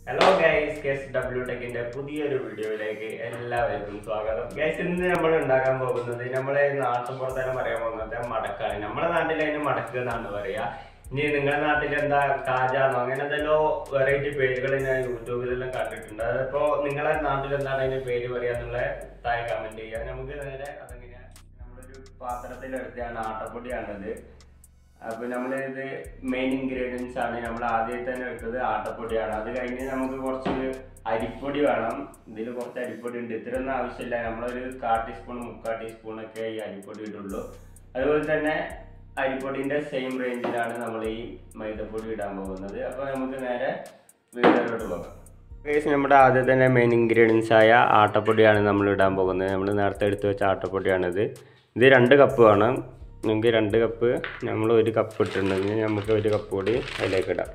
Hello guys KS W ടെക്കിന്റെ പുതിയൊരു വീഡിയോയിലേക്ക് എല്ലാവർക്കും സ്വാഗതം ഗൈസ് ഇന്ന് നമ്മൾ ഉണ്ടാക്കാൻ പോകുന്നത് നമ്മളെ നാട്ടുപുറത്തേനെ പറയാൻ പോകുന്നത് മടക്കാണ് നമ്മുടെ നാട്ടിൽ അതിന് മടക്ക് എന്നാണ് പറയാ ഇനി നിങ്ങളുടെ നാട്ടിൽ എന്താ കാജാന്നോ അങ്ങനെ എന്തെല്ലോ വെറൈറ്റി പേരുകൾ ഞാൻ യൂട്യൂബിലെല്ലാം കണ്ടിട്ടുണ്ട് അതിപ്പോ നിങ്ങളെ നാട്ടിൽ എന്താണ് അതിന് പേര് പറയാന്നുള്ള താഴെ കമന്റ് ചെയ്യുക നമുക്ക് നേരെ അതെങ്ങനെ നമ്മളൊരു പാത്രത്തിലെടുത്താണ് ആട്ടപ്പൊടിയാണത് അപ്പൊ നമ്മളിത് മെയിൻ ഇൻഗ്രീഡിയൻസ് ആണ് നമ്മൾ ആദ്യം തന്നെ എടുത്തത് ആട്ടപ്പൊടിയാണ് അത് കഴിഞ്ഞ് നമുക്ക് കുറച്ച് അരിപ്പൊടി വേണം ഇതിൽ കുറച്ച് അരിപ്പൊടി ഉണ്ട് ഇത്രയൊന്നും ആവശ്യമില്ല നമ്മളൊരു കാ ടീസ്പൂൺ മുക്കാൽ ടീസ്പൂൺ ഒക്കെ ഈ അരിപ്പൊടി ഇടുള്ളൂ അതുപോലെ തന്നെ അരിപ്പൊടിന്റെ സെയിം റേഞ്ചിലാണ് നമ്മൾ ഈ മൈദപ്പൊടി ഇടാൻ പോകുന്നത് അപ്പൊ നമുക്ക് നേരെ വീഡിയോയിലോട്ട് പോകാം ഗൈസ് നമ്മുടെ ആദ്യം തന്നെ മെയിൻ ഇൻഗ്രീഡിയൻസ് ആയ ആട്ടപ്പൊടിയാണ് നമ്മൾ ഇടാൻ പോകുന്നത് നമ്മൾ നേരത്തെ എടുത്തു വെച്ച ആട്ടപ്പൊടിയാണിത് ഇത് രണ്ട് കപ്പ് വേണം നമുക്ക് രണ്ട് കപ്പ് നമ്മൾ ഒരു കപ്പ് ഇട്ടിട്ടുണ്ടെങ്കിൽ നമുക്ക് ഒരു കപ്പ് കൂടി അതിലേക്ക് ഇടാം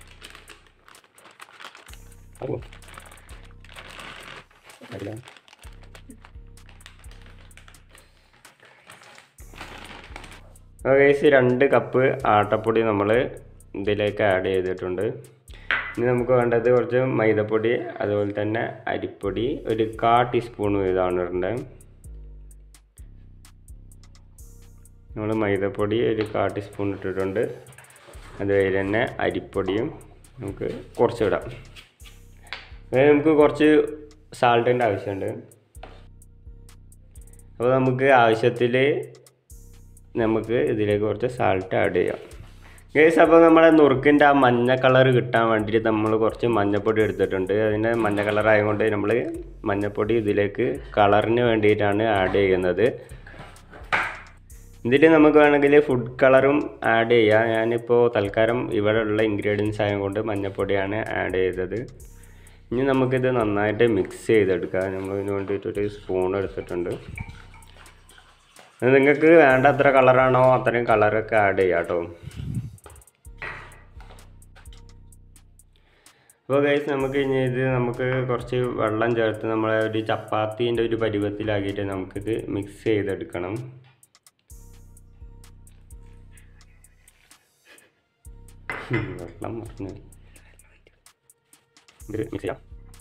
ഓ. അല്ല. ഗൈസ് രണ്ട് കപ്പ് ആട്ടപ്പൊടി നമ്മൾ ഇതിലേക്ക് ആഡ് ചെയ്തിട്ടുണ്ട് ഇനി നമുക്ക് വേണ്ടത് കുറച്ച് മൈദപ്പൊടി അതുപോലെ തന്നെ അരിപ്പൊടി ഒരു കാ ടീസ്പൂൺ വീതമാണ് ഇടേണ്ടത് നമ്മൾ മൈദപ്പൊടി ഒരു കാ ടീസ്പൂൺ ഇട്ടിട്ടുണ്ട് അതുവഴി തന്നെ അരിപ്പൊടിയും നമുക്ക് കുറച്ച് ഇടാം അതായത് നമുക്ക് കുറച്ച് സാൾട്ടിൻ്റെ ആവശ്യമുണ്ട് അപ്പോൾ നമുക്ക് ആവശ്യത്തിൽ നമുക്ക് ഇതിലേക്ക് കുറച്ച് സാൾട്ട് ആഡ് ചെയ്യാം ഗേസ് അപ്പോൾ നമ്മുടെ നുറുക്കിൻ്റെ ആ മഞ്ഞ കളർ കിട്ടാൻ വേണ്ടിയിട്ട് നമ്മൾ കുറച്ച് മഞ്ഞപ്പൊടി എടുത്തിട്ടുണ്ട് അതിൻ്റെ മഞ്ഞ കളർ ആയതുകൊണ്ട് നമ്മൾ മഞ്ഞപ്പൊടി ഇതിലേക്ക് കളറിന് വേണ്ടിയിട്ടാണ് ആഡ് ചെയ്യുന്നത് ഇതിൽ നമുക്ക് വേണമെങ്കിൽ ഫുഡ് കളറും ആഡ് ചെയ്യാം ഞാനിപ്പോൾ തൽക്കാലം ഇവിടെ ഉള്ള ഇൻഗ്രീഡിയൻസ് ആയതുകൊണ്ട് മഞ്ഞപ്പൊടിയാണ് ആഡ് ചെയ്തത് ഇനി നമുക്കിത് നന്നായിട്ട് മിക്സ് ചെയ്തെടുക്കാം നമ്മൾ ഇതിന് വേണ്ടിയിട്ടൊരു സ്പൂൺ എടുത്തിട്ടുണ്ട് അത് നിങ്ങൾക്ക് വേണ്ട എത്ര കളറാണോ അത്രയും കളറൊക്കെ ആഡ് ചെയ്യാം കേട്ടോ അപ്പോൾ ഗൈസ് നമുക്ക് ഇനി ഇത് നമുക്ക് കുറച്ച് വെള്ളം ചേർത്ത് നമ്മളെ ഒരു ചപ്പാത്തീൻ്റെ ഒരു പരുവത്തിലാക്കിയിട്ട് നമുക്കിത് മിക്സ് ചെയ്തെടുക്കണം വെള്ളം മറന്നു ഇത് മിക്സ് ചെയ്യാം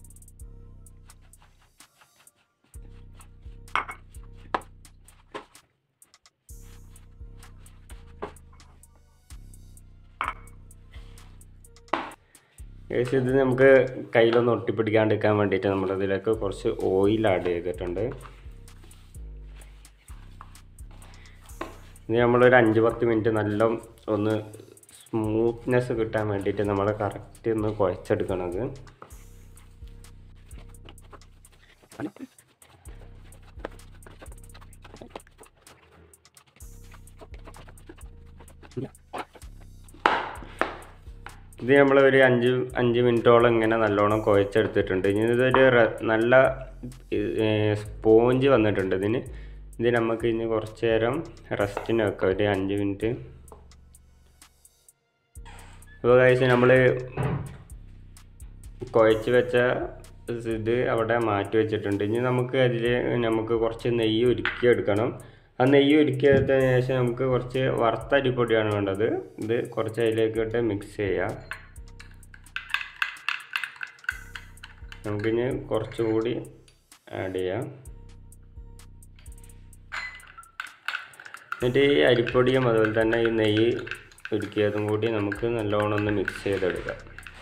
ഏകദേശം ഇത് നമുക്ക് കയ്യിലൊന്ന് ഒട്ടിപ്പിടിക്കാണ്ടിരിക്കാൻ വേണ്ടിയിട്ട് നമ്മളിതിലേക്ക് കുറച്ച് ഓയിൽ ആഡ് ചെയ്തിട്ടുണ്ട് ഇനി നമ്മളൊരു അഞ്ച് പത്ത് മിനിറ്റ് നല്ല ഒന്ന് സ്മൂത്ത്നെസ് കിട്ടാൻ വേണ്ടിയിട്ട് നമ്മൾ കറക്റ്റ് ഒന്ന് കുഴച്ചെടുക്കണത് ഇത് നമ്മൾ ഒരു അഞ്ച് അഞ്ച് മിനിറ്റോളം ഇങ്ങനെ നല്ലോണം കുഴച്ചെടുത്തിട്ടുണ്ട് ഇനി ഇതൊരു റെ- നല്ല സ്പോഞ്ച് വന്നിട്ടുണ്ട് ഇതിന് ഇത് നമുക്ക് ഇനി കുറച്ച് നേരം റെസ്റ്റിന് വെക്കാം ഒരു അഞ്ച് മിനിറ്റ് അപ്പോൾ കഴിച്ച് നമ്മൾ കുഴച്ച് വെച്ച ഇത് അവിടെ മാറ്റി വെച്ചിട്ടുണ്ട് ഇനി നമുക്ക് അതിൽ നമുക്ക് കുറച്ച് നെയ്യ് ഉരുക്കി എടുക്കണം ആ നെയ്യ് ഉരുക്കിയതിന് ശേഷം നമുക്ക് കുറച്ച് വറുത്ത അരിപ്പൊടിയാണ് വേണ്ടത് ഇത് കുറച്ച് അതിലേക്ക് ഇട്ട് മിക്സ് ചെയ്യാം നമുക്കിനി കുറച്ചുകൂടി ആഡ് ചെയ്യാം എന്നിട്ട് ഈ അരിപ്പൊടിയും അതുപോലെ തന്നെ ഈ നെയ്യ് ഉരുക്കിയതും കൂടി നമുക്ക് നല്ലോണം ഒന്ന് മിക്സ് ചെയ്തെടുക്കാം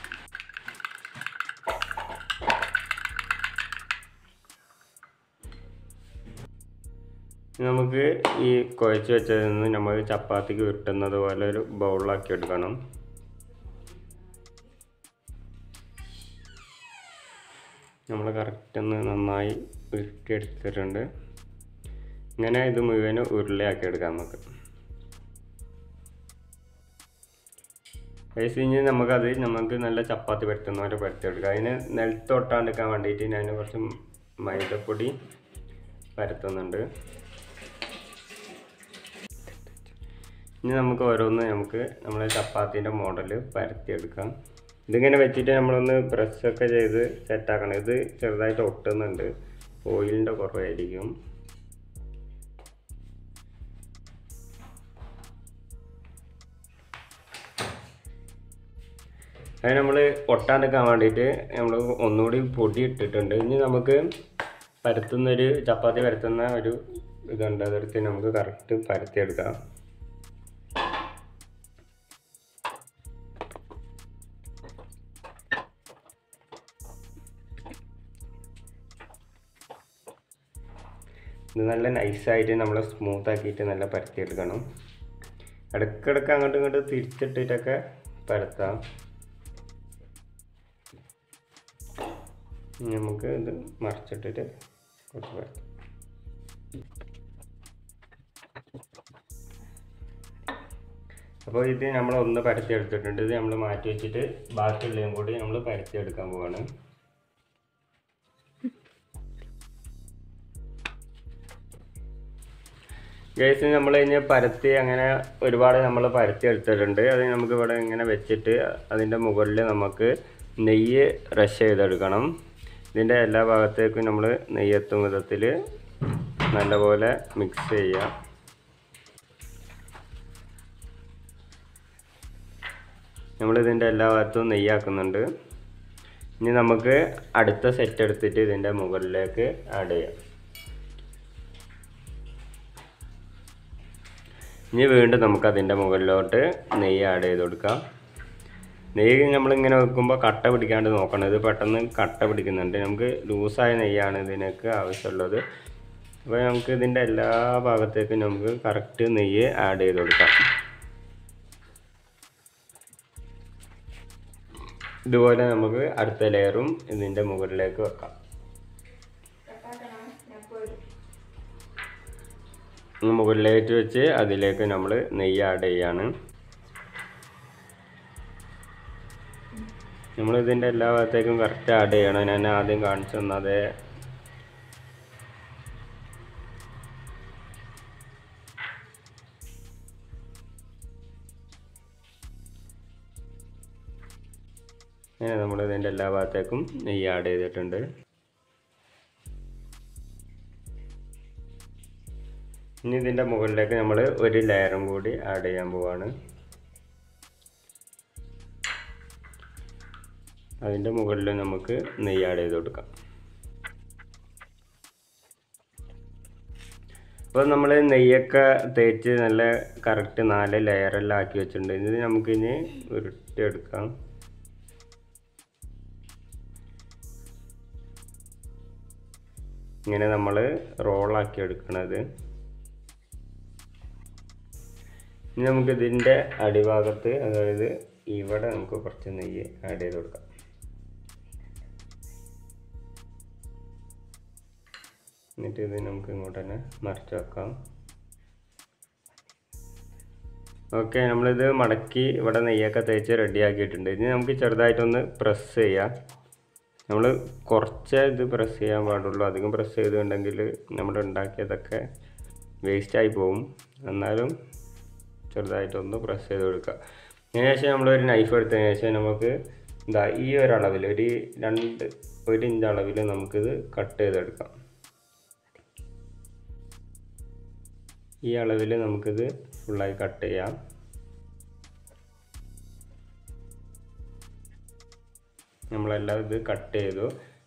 ഇനി നമുക്ക് ഈ കുഴച്ച് വെച്ചതിൽ നിന്ന് നമ്മൾ ചപ്പാത്തിക്ക് കിട്ടുന്നത് പോലെ ഒരു ബൗളാക്കി എടുക്കണം നമ്മൾ കറക്റ്റ് ഒന്ന് നന്നായി ഉരുട്ടിയെടുത്തിട്ടുണ്ട് ഇങ്ങനെ ഇത് മുഴുവനും ഉരുളയാക്കി എടുക്കാം നമുക്ക് കഴിച്ച് കഴിഞ്ഞ് നമുക്കത് നമുക്ക് നല്ല ചപ്പാത്തി പരത്തുന്ന പോലെ പരത്തിയെടുക്കാം അതിന് നിലത്ത് ഒട്ടാണ്ടിരിക്കാൻ വേണ്ടിയിട്ട് ഞാൻ കുറച്ച് മൈദപ്പൊടി പരത്തുന്നുണ്ട് ഇനി നമുക്ക് ഓരോന്ന് നമുക്ക് നമ്മളെ ചപ്പാത്തിൻ്റെ മോഡൽ പരത്തിയെടുക്കാം ഇതിങ്ങനെ വെച്ചിട്ട് നമ്മളൊന്ന് പ്രസ്സൊക്കെ ചെയ്ത് സെറ്റാക്കണം ഇത് ചെറുതായിട്ട് ഒട്ടുന്നുണ്ട് ഓയിലിൻ്റെ കുറവായിരിക്കും അത് നമ്മൾ ഒട്ടാണ്ടിരിക്കാൻ വേണ്ടിയിട്ട് നമ്മൾ ഒന്നുകൂടി പൊടി ഇട്ടിട്ടുണ്ട് ഇനി നമുക്ക് പരത്തുന്നൊരു ചപ്പാത്തി പരത്തുന്ന ഒരു ഇതുണ്ട് അതെടുത്ത് നമുക്ക് കറക്റ്റ് പരത്തിയെടുക്കാം ഇത് നല്ല നൈസായിട്ട് നമ്മൾ സ്മൂത്ത് ആക്കിയിട്ട് നല്ല പരത്തിയെടുക്കണം ഇടയ്ക്കിടയ്ക്ക് അങ്ങോട്ടും ഇങ്ങോട്ടും തിരിച്ചിട്ടിട്ടൊക്കെ പരത്താം ഇനി നമുക്ക് ഇത് മറിച്ചിട്ടിട്ട് കുറച്ച് പരത്താം അപ്പോൾ ഇത് നമ്മൾ ഒന്ന് പരത്തി എടുത്തിട്ടുണ്ട് ഇത് നമ്മൾ മാറ്റി വെച്ചിട്ട് ബാക്കിയുള്ളതും കൂടി നമ്മൾ പരത്തി എടുക്കാൻ പോവാണ് ഗൈസ് നമ്മൾ ഇനി പരത്തി അങ്ങനെ ഒരുപാട് നമ്മൾ പരത്തി എടുത്തിട്ടുണ്ട് അത് നമുക്ക് ഇവിടെ ഇങ്ങനെ വെച്ചിട്ട് അതിൻ്റെ മുകളിൽ നമുക്ക് നെയ്യ് റഷ് ചെയ്തെടുക്കണം ഇതിൻ്റെ എല്ലാ ഭാഗത്തേക്കും നമ്മൾ നെയ്യെത്തും വിധത്തിൽ നല്ലപോലെ മിക്സ് ചെയ്യാം നമ്മൾ ഇതിൻ്റെ എല്ലാ ഭാഗത്തും നെയ്യാക്കുന്നുണ്ട് ഇനി നമുക്ക് അടുത്ത സെറ്റ് എടുത്തിട്ട് ഇതിൻ്റെ മുകളിലേക്ക് ആഡ് ചെയ്യാം ഇനി വീണ്ടും നമുക്ക് അതിൻ്റെ മുകളിലോട്ട് നെയ്യ് ആഡ് ചെയ്ത് കൊടുക്കാം നെയ്യ് നമ്മളിങ്ങനെ വെക്കുമ്പോൾ കട്ട പിടിക്കാണ്ട് നോക്കണം ഇത് പെട്ടെന്ന് കട്ട പിടിക്കുന്നുണ്ട് നമുക്ക് ലൂസായ നെയ്യാണ് ഇതിനൊക്കെ ആവശ്യമുള്ളത് അപ്പോൾ നമുക്ക് ഇതിൻ്റെ എല്ലാ ഭാഗത്തേക്കും നമുക്ക് കറക്റ്റ് നെയ്യ് ആഡ് ചെയ്ത് കൊടുക്കാം ഇതുപോലെ നമുക്ക് അടുത്ത ലെയറും ഇതിൻ്റെ മുകളിലേക്ക് വെക്കാം മുകളിലേക്ക് വെച്ച് അതിലേക്ക് നമ്മൾ നെയ്യ് ആഡ് ചെയ്യാണ് നമ്മൾ ഇതിൻ്റെ എല്ലാ ഭാഗത്തേക്കും കറക്റ്റ് ആഡ് ചെയ്യണം ഞാൻ ആദ്യം കാണിച്ചു തന്നത് അങ്ങനെ നമ്മൾ ഇതിൻ്റെ എല്ലാ ഭാഗത്തേക്കും നെയ്യ് ആഡ് ചെയ്തിട്ടുണ്ട് ഇനി ഇതിൻ്റെ മുകളിലേക്ക് നമ്മൾ ഒരു ലെയറും കൂടി ആഡ് ചെയ്യാൻ പോവാണ് അതിൻ്റെ മുകളിൽ നമുക്ക് നെയ്യ് ആഡ് ചെയ്ത് കൊടുക്കാം അപ്പോൾ നമ്മൾ നെയ്യൊക്കെ തേച്ച് നല്ല കറക്റ്റ് നാല് ലെയറെല്ലാം ആക്കി വെച്ചിട്ടുണ്ട് ഇത് നമുക്കിനി ഉരുട്ടിയെടുക്കാം ഇങ്ങനെ നമ്മൾ റോളാക്കി എടുക്കണത് ഇനി നമുക്ക് ഇതിൻ്റെ അടിഭാഗത്ത് അതായത് ഇവിടെ നമുക്ക് കുറച്ച് നെയ്യ് ആഡ് ചെയ്ത് കൊടുക്കാം എന്നിട്ട് ഇത് നമുക്ക് ഇങ്ങോട്ട് തന്നെ മറിച്ച് വെക്കാം ഓക്കെ നമ്മളിത് മടക്കി ഇവിടെ നെയ്യൊക്കെ തേച്ച് റെഡി ആക്കിയിട്ടുണ്ട് ഇനി നമുക്ക് ചെറുതായിട്ടൊന്ന് പ്രസ് ചെയ്യാം നമ്മൾ കുറച്ചേ ഇത് പ്രസ് ചെയ്യാൻ പാടുള്ളൂ അധികം പ്രസ് ചെയ്തിട്ടുണ്ടെങ്കിൽ നമ്മൾ ഉണ്ടാക്കിയതൊക്കെ വേസ്റ്റായി പോകും എന്നാലും ചെറുതായിട്ടൊന്ന് പ്രസ് ചെയ്ത് കൊടുക്കുക അതിന് ശേഷം നമ്മളൊരു നൈഫ് എടുത്തതിന് ശേഷം നമുക്ക് എന്താ ഈ ഒരു അളവിൽ ഒരു രണ്ട് ഒരു ഇഞ്ച് അളവിൽ നമുക്കിത് കട്ട് ചെയ്തെടുക്കാം ഈ അളവിൽ നമുക്കിത് ഫുള്ളായി കട്ട് ചെയ്യാം നമ്മളെല്ലാം ഇത് കട്ട് ചെയ്തു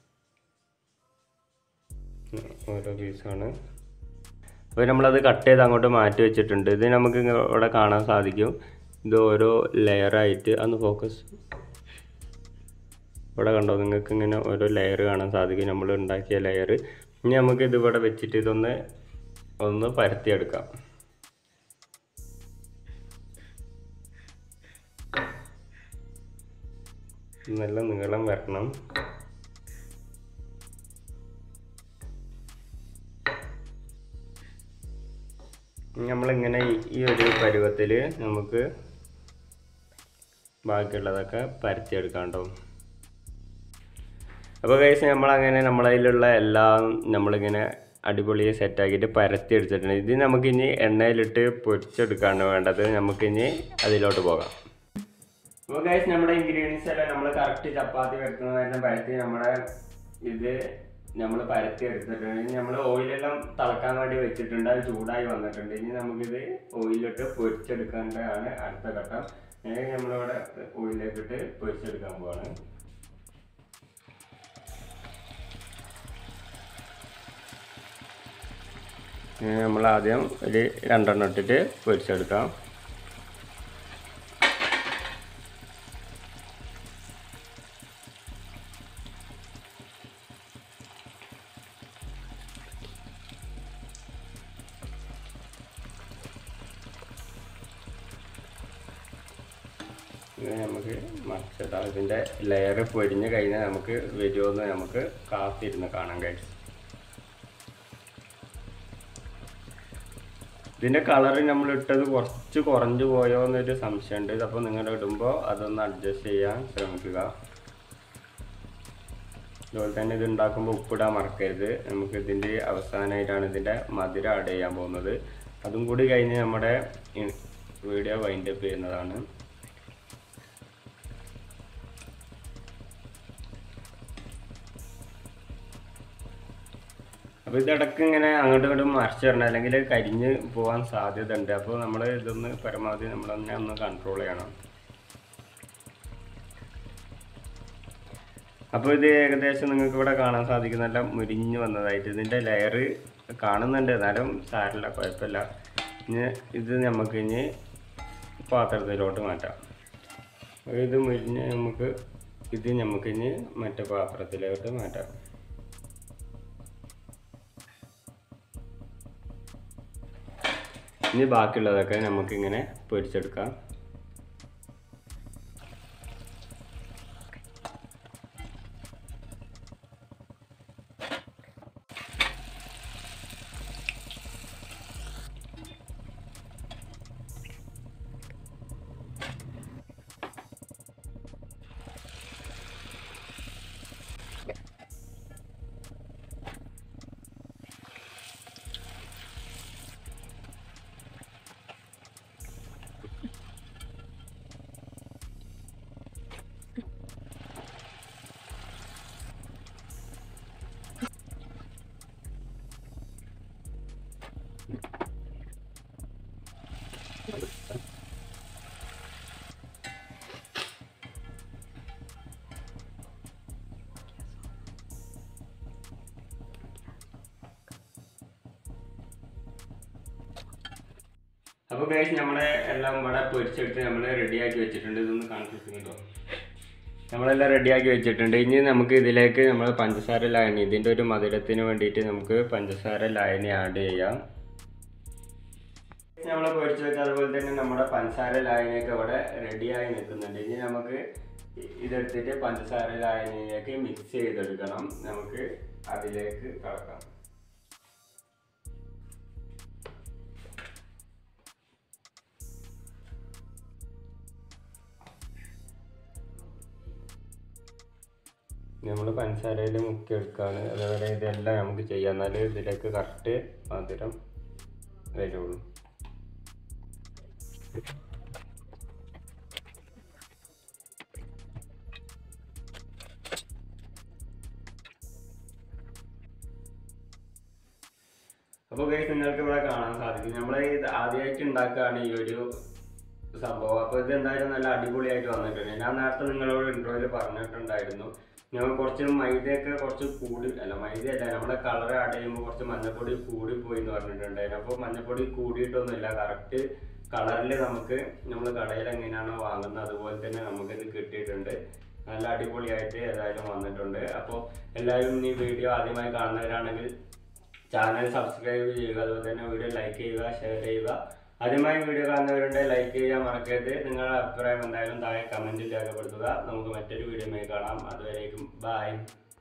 ഓരോ പീസാണ് അപ്പോൾ നമ്മളത് കട്ട് ചെയ്ത് അങ്ങോട്ട് മാറ്റി വെച്ചിട്ടുണ്ട് ഇത് നമുക്ക് ഇങ്ങ- ഇവിടെ കാണാൻ സാധിക്കും ഇത് ഓരോ ലെയറായിട്ട് അന്ന് ഫോക്കസ് ഇവിടെ കണ്ടോ നിങ്ങൾക്ക് ഇങ്ങനെ ഓരോ ലെയർ കാണാൻ സാധിക്കും നമ്മൾ ഉണ്ടാക്കിയ ലെയർ ഇനി നമുക്ക് ഇത് ഇവിടെ വെച്ചിട്ട് ഇതൊന്ന് ഒന്ന് പരത്തിയെടുക്കാം നല്ല നീളം വരണം നമ്മളിങ്ങനെ ഈ- ഈ ഒരു പരുവത്തിൽ നമുക്ക് ബാക്കിയുള്ളതൊക്കെ പരത്തിയെടുക്കാണ്ടോ അപ്പോൾ കഴിച്ച് നമ്മളങ്ങനെ നമ്മളതിലുള്ള എല്ലാം നമ്മളിങ്ങനെ അടിപൊളി സെറ്റാക്കിയിട്ട് പരത്തി എടുത്തിട്ടുണ്ട് ഇത് നമുക്കിനി എണ്ണയിലിട്ട് പൊരിച്ചെടുക്കാണ് വേണ്ടത് നമുക്കിനി അതിലോട്ട് പോകാം അപ്പോൾ ഗൈസ് നമ്മുടെ ഇൻഗ്രീഡിയൻസ് എല്ലാം നമ്മൾ കറക്റ്റ് ചപ്പാത്തി പരത്തുന്നതായിട്ട് പരത്തി നമ്മുടെ ഇത് നമ്മൾ പരത്തി എടുത്തിട്ടുണ്ട് ഇനി നമ്മൾ ഓയിലെല്ലാം തിളക്കാൻ വേണ്ടി വെച്ചിട്ടുണ്ട് അത് ചൂടായി വന്നിട്ടുണ്ട് ഇനി നമുക്കിത് ഓയിലിട്ട് പൊരിച്ചെടുക്കേണ്ടതാണ് അടുത്ത ഘട്ടം ഏ നമ്മളിവിടെ ഓയിലേക്ക് ഇട്ട് പൊരിച്ചെടുക്കാൻ പോവാണ് നമ്മൾ ആദ്യം ഒരു രണ്ടെണ്ണം ഇട്ടിട്ട് പൊരിച്ചെടുക്കാം ഇത് നമുക്ക് മറിച്ചിടാം ഇതിൻ്റെ ലെയർ പൊരിഞ്ഞ് കഴിഞ്ഞാൽ നമുക്ക് വരുമെന്ന് നമുക്ക് കാത്തിരുന്ന് കാണാൻ കഴിയും ഇതിൻ്റെ കളർ നമ്മൾ ഇട്ടത് കുറച്ച് കുറഞ്ഞു പോയോ എന്നൊരു സംശയമുണ്ട് അപ്പോൾ നിങ്ങൾ ഇടുമ്പോൾ അതൊന്ന് അഡ്ജസ്റ്റ് ചെയ്യാൻ ശ്രമിക്കുക അതുപോലെ തന്നെ ഇത് ഉണ്ടാക്കുമ്പോൾ ഉപ്പിടാൻ മറക്കരുത് നമുക്ക് ഇതിൻ്റെ അവസാനമായിട്ടാണ് ഇതിൻ്റെ മധുരം ആഡ് ചെയ്യാൻ പോകുന്നത് അതും കൂടി കഴിഞ്ഞ് നമ്മുടെ വീഡിയോ വൈൻഡപ്പ് ചെയ്യുന്നതാണ് അപ്പോൾ ഇതിടക്ക് ഇങ്ങനെ അങ്ങോട്ടും ഇങ്ങോട്ടും മറിച്ച് വരണം അല്ലെങ്കിൽ കരിഞ്ഞ് പോകാൻ സാധ്യത ഉണ്ട് അപ്പോൾ നമ്മൾ ഇതൊന്ന് പരമാവധി നമ്മൾ തന്നെ ഒന്ന് കൺട്രോൾ ചെയ്യണം അപ്പോൾ ഇത് ഏകദേശം നിങ്ങൾക്ക് ഇവിടെ കാണാൻ സാധിക്കുന്നല്ല മുരിഞ്ഞ് വന്നതായിട്ട് ഇതിൻ്റെ ലെയർ കാണുന്നുണ്ട് എന്നാലും സാരമില്ല കുഴപ്പമില്ല ഇനി ഇത് നമുക്ക് ഇനി പാത്രത്തിലോട്ട് മാറ്റാം അപ്പോൾ ഇത് മുരിഞ്ഞ് നമുക്ക് ഇത് നമുക്ക് ഇനി മറ്റേ പാത്രത്തിലോട്ട് മാറ്റാം ഇനി ബാക്കിയുള്ളതൊക്കെ നമുക്കിങ്ങനെ പൊരിച്ചെടുക്കാം അപ്പോൾ ഗൈസ് നമ്മളെ എല്ലാം ഇവിടെ പൊരിച്ചെടുത്ത് നമ്മൾ റെഡിയാക്കി വെച്ചിട്ടുണ്ട് ഇതൊന്ന് കാണിച്ചിട്ടുണ്ടോ നമ്മളെല്ലാം റെഡിയാക്കി വെച്ചിട്ടുണ്ട് ഇനി നമുക്ക് ഇതിലേക്ക് നമ്മൾ പഞ്ചസാര ലായനി ഇതിൻ്റെ ഒരു മധുരത്തിന് വേണ്ടിയിട്ട് നമുക്ക് പഞ്ചസാര ലായനി ആഡ് ചെയ്യാം നമ്മൾ പൊരിച്ച് വെച്ച അതുപോലെ തന്നെ നമ്മുടെ പഞ്ചസാര ലായനിയൊക്കെ ഇവിടെ റെഡിയായി നിൽക്കുന്നുണ്ട് ഇനി നമുക്ക് ഇതെടുത്തിട്ട് പഞ്ചസാര ലായനിയിലേക്ക് മിക്സ് ചെയ്തെടുക്കണം നമുക്ക് അതിലേക്ക് കടക്കാം നമ്മൾ പഞ്ചസാരയിൽ മുക്കിയെടുക്കുകയാണ് അതേപോലെ ഇതെല്ലാം നമുക്ക് ചെയ്യാം എന്നാലേ ഇതിലേക്ക് കറക്റ്റ് മധുരം വരുള്ളൂ അപ്പോൾ ഗൈസ് നിങ്ങൾക്ക് ഇവിടെ കാണാൻ സാധിക്കും നമ്മൾ ഇത് ആദ്യമായിട്ട് ഉണ്ടാക്കുകയാണ് ഈ ഒരു സംഭവം അപ്പോൾ ഇത് എന്തായാലും നല്ല അടിപൊളിയായിട്ട് വന്നിട്ടുണ്ട് ഞാൻ നേരത്തെ നിങ്ങളോട് ഇൻട്രോയിൽ പറഞ്ഞിട്ടുണ്ടായിരുന്നു ഞങ്ങൾ കുറച്ച് മൈദയൊക്കെ കുറച്ച് കൂടി അല്ല മൈദയല്ല നമ്മുടെ കളർ ആഡ് ചെയ്യുമ്പോൾ കുറച്ച് മഞ്ഞപ്പൊടി കൂടി പോയി എന്ന് പറഞ്ഞിട്ടുണ്ടായിരുന്നു അപ്പോൾ മഞ്ഞപ്പൊടി കൂടിയിട്ടൊന്നുമില്ല കറക്റ്റ് കളറിൽ നമുക്ക് നമ്മൾ കടയിൽ എങ്ങനെയാണോ വാങ്ങുന്നത് അതുപോലെ തന്നെ നമുക്കിത് കിട്ടിയിട്ടുണ്ട് നല്ല അടിപൊളിയായിട്ട് ഏതായാലും വന്നിട്ടുണ്ട് അപ്പോൾ എല്ലാവരും ഈ വീഡിയോ ആദ്യമായി കാണുന്നവരാണെങ്കിൽ ചാനൽ സബ്സ്ക്രൈബ് ചെയ്യുക അതുപോലെ തന്നെ വീഡിയോ ലൈക്ക് ചെയ്യുക ഷെയർ ചെയ്യുക ആദ്യമായി വീഡിയോ കാണുന്നവരുണ്ടെങ്കിൽ ലൈക്ക് ചെയ്യാൻ മറക്കരുത് നിങ്ങളുടെ അഭിപ്രായം എന്തായാലും താഴെ കമൻറ്റിൽ രേഖപ്പെടുത്തുക നമുക്ക് മറ്റൊരു വീഡിയോയിൽ കാണാം അതുവരേക്കും ബൈ